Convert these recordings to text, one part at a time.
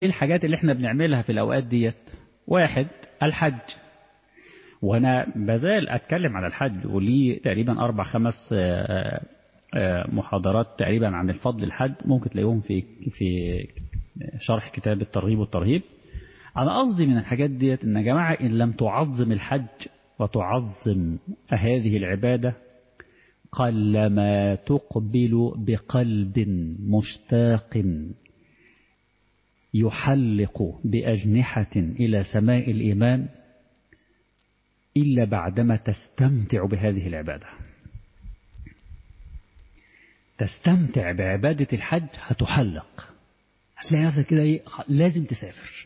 ايه الحاجات اللي احنا بنعملها في الأوقات ديت واحد الحج وأنا بزال أتكلم على الحج ولي تقريبا أربع خمس محاضرات تقريبا عن الفضل الحج ممكن تلاقيهم في في شرح كتاب الترغيب والترهيب أنا قصدي من الحاجات ديت إن يا جماعة إن لم تعظم الحج وتعظم هذه العبادة قلما تقبل بقلب مشتاق يحلق بأجنحة إلى سماء الإيمان إلا بعدما تستمتع بهذه العبادة تستمتع بعبادة الحج هتحلق هتلاقي نفسك كده ايه لازم تسافر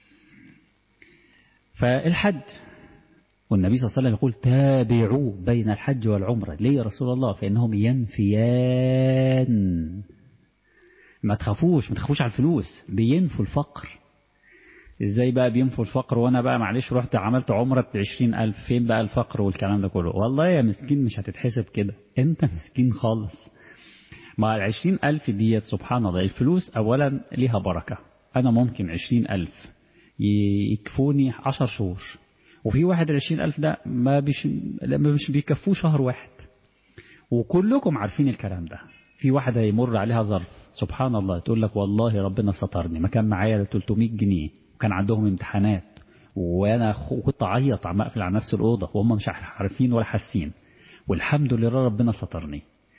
فالحج والنبي صلى الله عليه وسلم يقول تابعوا بين الحج والعمرة ليه يا رسول الله فإنهم ينفيان ما تخافوش ما تخافوش على الفلوس بينفوا الفقر ازاي بقى بينفوا الفقر وانا بقى معلش رحت عملت عمرة بعشرين ألف فين بقى الفقر والكلام ده كله والله يا مسكين مش هتتحسب كده انت مسكين خالص مع العشرين ألف ديت سبحان الله الفلوس أولا ليها بركة أنا ممكن عشرين ألف يكفوني عشر شهور وفي واحد العشرين ألف ده ما بيش مش بيكفوه شهر واحد وكلكم عارفين الكلام ده في واحد هيمر عليها ظرف سبحان الله تقول لك والله ربنا سترني ما كان معايا 300 جنيه وكان عندهم امتحانات وانا كنت اعيط عم اقفل على نفس الاوضه وهم مش عارفين ولا حاسين والحمد لله ربنا سترني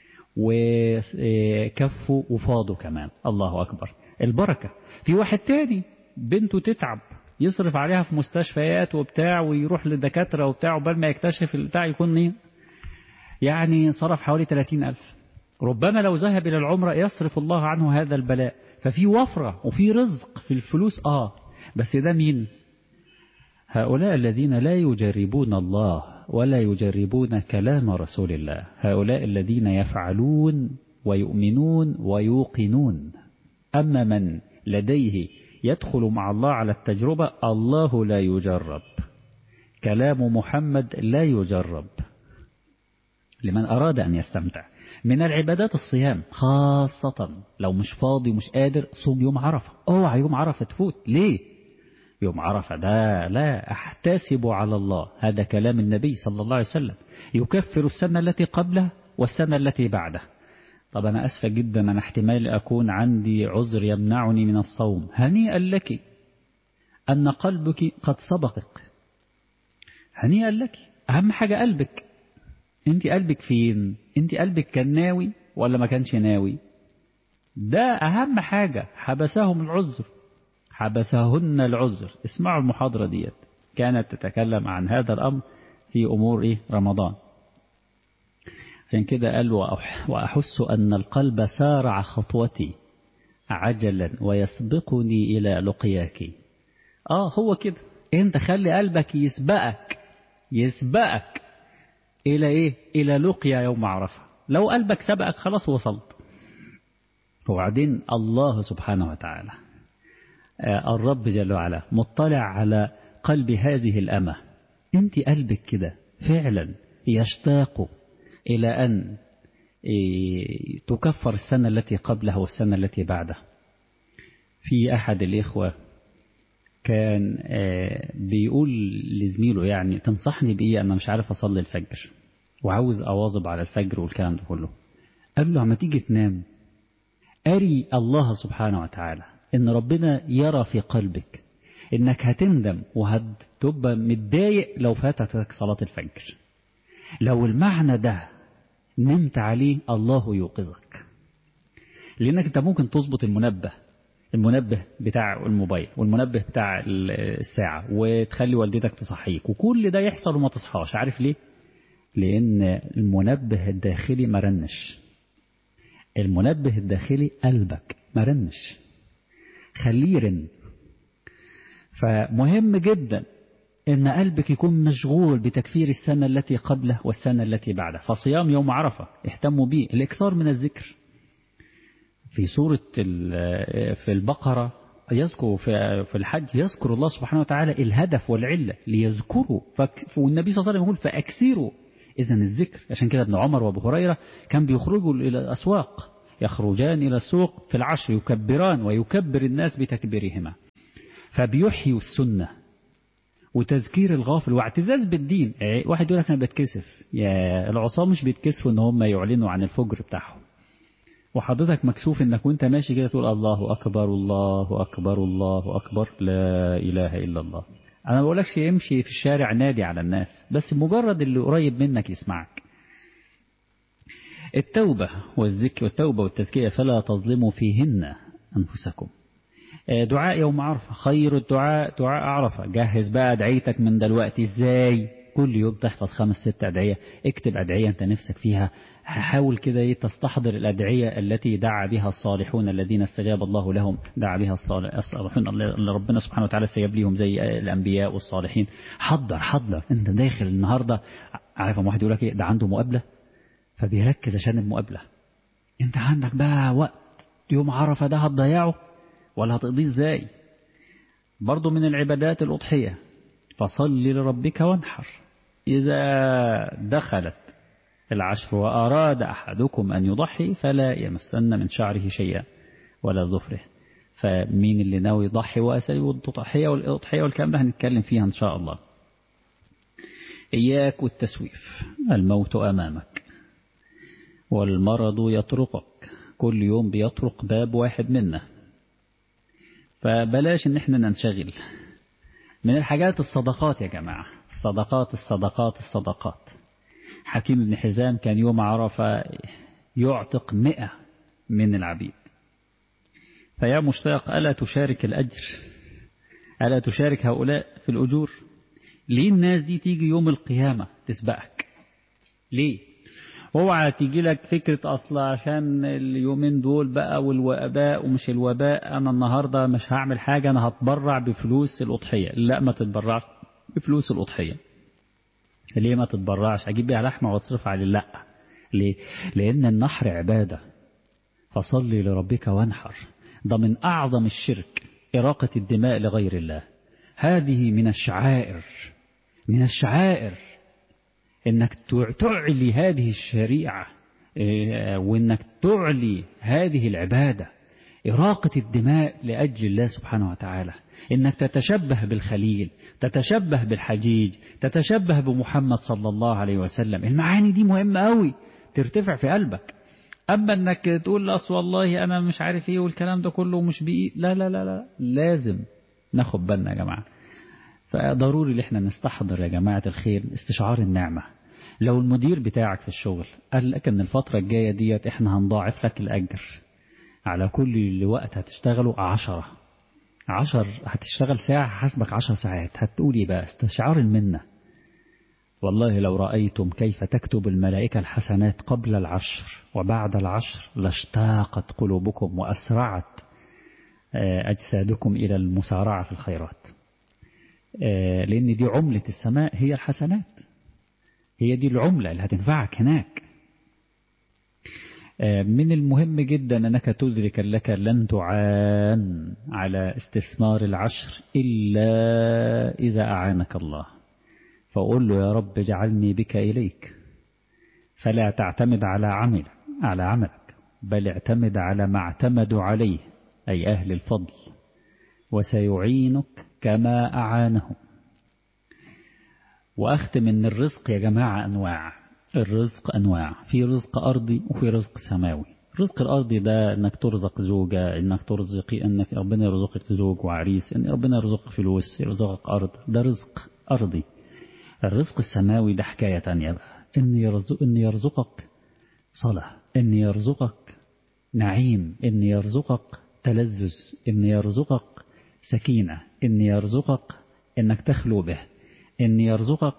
وكفوا وفاضوا كمان الله أكبر البركة في واحد تاني بنته تتعب يصرف عليها في مستشفيات وبتاع ويروح لدكاترة وبتاع وبال ما يكتشف البتاع يكون ايه يعني صرف حوالي 30 ألف ربما لو ذهب إلى العمرة يصرف الله عنه هذا البلاء ففي وفرة وفي رزق في الفلوس آه بس ده مين هؤلاء الذين لا يجربون الله ولا يجربون كلام رسول الله هؤلاء الذين يفعلون ويؤمنون ويوقنون أما من لديه يدخل مع الله على التجربة الله لا يجرب كلام محمد لا يجرب لمن أراد أن يستمتع من العبادات الصيام خاصة لو مش فاضي مش قادر صوم يوم عرفة اوعى يوم عرفة تفوت ليه يوم عرفة ده لا أحتسب على الله هذا كلام النبي صلى الله عليه وسلم يكفر السنة التي قبله والسنة التي بعده طب أنا أسفة جدا أنا احتمال أكون عندي عذر يمنعني من الصوم هنيئا لك أن قلبك قد سبقك هنيئا لك أهم حاجة قلبك أنت قلبك فين أنت قلبك كان ناوي ولا ما كانش ناوي ده أهم حاجة حبسهم العذر حبسهن العذر اسمعوا المحاضرة ديت كانت تتكلم عن هذا الأمر في أمور إيه رمضان عشان كده قال وأحس أن القلب سارع خطوتي عجلا ويسبقني إلى لقياك آه هو كده أنت خلي قلبك يسبقك يسبقك إلى إيه إلى لقيا يوم عرفة لو قلبك سبقك خلاص وصلت وبعدين الله سبحانه وتعالى الرب جل وعلا مطلع على قلب هذه الأمة انت قلبك كده فعلا يشتاق إلى أن تكفر السنة التي قبلها والسنة التي بعدها في أحد الإخوة كان بيقول لزميله يعني تنصحني بإيه أنا مش عارف أصلي الفجر وعاوز أواظب على الفجر والكلام ده كله قال له عما تيجي تنام أري الله سبحانه وتعالى إن ربنا يرى في قلبك إنك هتندم وهتبقى متضايق لو فاتتك صلاة الفجر لو المعنى ده نمت عليه الله يوقظك لأنك أنت ممكن تظبط المنبه المنبه بتاع الموبايل والمنبه بتاع الساعة وتخلي والدتك تصحيك وكل ده يحصل وما تصحاش عارف ليه لأن المنبه الداخلي مرنش المنبه الداخلي قلبك مرنش خليه يرن فمهم جدا ان قلبك يكون مشغول بتكفير السنة التي قبله والسنة التي بعده فصيام يوم عرفة اهتموا به الاكثار من الذكر في سورة في البقرة يذكر في الحج يذكر الله سبحانه وتعالى الهدف والعلة ليذكروا والنبي صلى الله عليه وسلم يقول فأكثروا إذا الذكر عشان كده ابن عمر وابو هريرة كان بيخرجوا إلى الأسواق يخرجان إلى السوق في العشر يكبران ويكبر الناس بتكبيرهما فبيحيوا السنة وتذكير الغافل واعتزاز بالدين واحد يقول لك أنا بتكسف يا العصاة مش بيتكسفوا إن هم يعلنوا عن الفجر بتاعهم وحضرتك مكسوف إنك وأنت ماشي كده تقول الله أكبر الله أكبر الله أكبر لا إله إلا الله أنا ما بقولكش يمشي في الشارع نادي على الناس بس مجرد اللي قريب منك يسمعك التوبة والذكر والتوبة والتزكية فلا تظلموا فيهن أنفسكم دعاء يوم عرفة خير الدعاء دعاء عرفة جهز بقى أدعيتك من دلوقتي إزاي كل يوم تحفظ خمس ست أدعية اكتب أدعية أنت نفسك فيها حاول كده تستحضر الأدعية التي دعا بها الصالحون الذين استجاب الله لهم دعا بها الصالحون اللي ربنا سبحانه وتعالى استجاب ليهم زي الأنبياء والصالحين حضر حضر أنت داخل النهاردة عارف واحد يقول لك إيه ده عنده مقابلة فبيركز عشان المقابلة أنت عندك بقى وقت يوم عرفة ده هتضيعه ولا هتقضيه ازاي برضو من العبادات الأضحية فصل لربك وانحر إذا دخلت العشر وأراد أحدكم أن يضحي فلا يمسن من شعره شيئا ولا ظفره فمين اللي ناوي يضحي والضحية والأضحية والكلام ده هنتكلم فيها إن شاء الله إياك والتسويف الموت أمامك والمرض يطرقك كل يوم بيطرق باب واحد منا فبلاش ان احنا ننشغل من الحاجات الصدقات يا جماعة الصدقات الصدقات الصدقات حكيم بن حزام كان يوم عرفة يعتق مئة من العبيد فيا مشتاق ألا تشارك الأجر ألا تشارك هؤلاء في الأجور ليه الناس دي تيجي يوم القيامة تسبقك ليه اوعى تيجي لك فكرة أصلا عشان اليومين دول بقى والوباء ومش الوباء أنا النهاردة مش هعمل حاجة أنا هتبرع بفلوس الأضحية لا ما تتبرعش بفلوس الأضحية ليه ما تتبرعش أجيب بيها لحمة واتصرف عليه لا ليه لأن النحر عبادة فصلي لربك وانحر ده من أعظم الشرك إراقة الدماء لغير الله هذه من الشعائر من الشعائر انك تعلي هذه الشريعة وانك تعلي هذه العبادة إراقة الدماء لأجل الله سبحانه وتعالى إنك تتشبه بالخليل تتشبه بالحجيج تتشبه بمحمد صلى الله عليه وسلم المعاني دي مهمة قوي ترتفع في قلبك أما أنك تقول أصل والله أنا مش عارف إيه والكلام ده كله مش بإيه لا لا لا لا لازم ناخد بالنا يا جماعة فضروري ان احنا نستحضر يا جماعة الخير استشعار النعمة لو المدير بتاعك في الشغل قال لك ان الفترة الجاية ديت احنا هنضاعف لك الأجر على كل وقت هتشتغله عشرة عشر هتشتغل ساعة حسبك عشر ساعات هتقول ايه بقى استشعار المنة والله لو رأيتم كيف تكتب الملائكة الحسنات قبل العشر وبعد العشر لاشتاقت قلوبكم وأسرعت أجسادكم إلى المسارعة في الخيرات لأن دي عملة السماء هي الحسنات هي دي العملة اللي هتنفعك هناك من المهم جدا أنك تدرك لك لن تعان على استثمار العشر إلا إذا أعانك الله فقول له يا رب اجعلني بك إليك فلا تعتمد على عمل على عملك بل اعتمد على ما اعتمدوا عليه أي أهل الفضل وسيعينك كما أعانهم وأختم أن الرزق يا جماعة أنواع الرزق أنواع في رزق أرضي وفي رزق سماوي الرزق الأرضي ده أنك ترزق زوجة أنك ترزقي أنك ربنا يرزقك زوج وعريس أن ربنا يرزقك فلوس يرزقك أرض ده رزق أرضي الرزق السماوي ده حكاية تانية بقى أن, يرزق أن يرزقك صلاة أن يرزقك نعيم أن يرزقك تلذذ أن يرزقك سكينة أن يرزقك أنك تخلو به أن يرزقك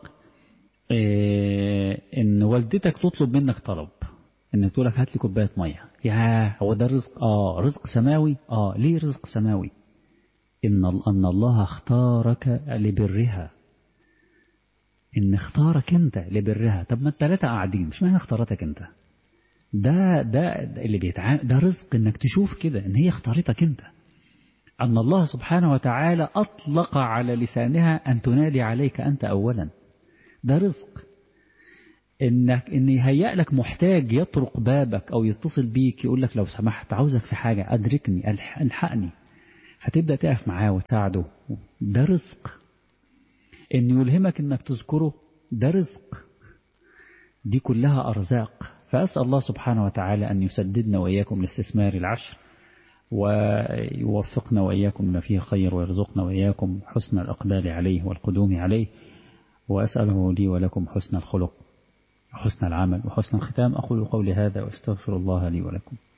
أن والدتك تطلب منك طلب أن تقول لك هات لي كوباية مية يا هو ده الرزق آه رزق سماوي آه ليه رزق سماوي إن أن الله اختارك لبرها إن اختارك أنت لبرها طب ما الثلاثة قاعدين مش معنى اختارتك أنت ده ده اللي بيتعامل ده رزق إنك تشوف كده إن هي اختارتك أنت أن الله سبحانه وتعالى أطلق على لسانها أن تنادي عليك أنت أولا ده رزق إنك إن يهيأ لك محتاج يطرق بابك أو يتصل بيك يقول لك لو سمحت عاوزك في حاجة أدركني الحقني هتبدأ تقف معاه وتساعده ده رزق إن يلهمك إنك تذكره ده رزق دي كلها أرزاق فأسأل الله سبحانه وتعالى أن يسددنا وإياكم لاستثمار العشر ويوفقنا وإياكم لما فيه خير ويرزقنا وإياكم حسن الإقبال عليه والقدوم عليه وأسأله لي ولكم حسن الخلق وحسن العمل وحسن الختام أقول قولي هذا وأستغفر الله لي ولكم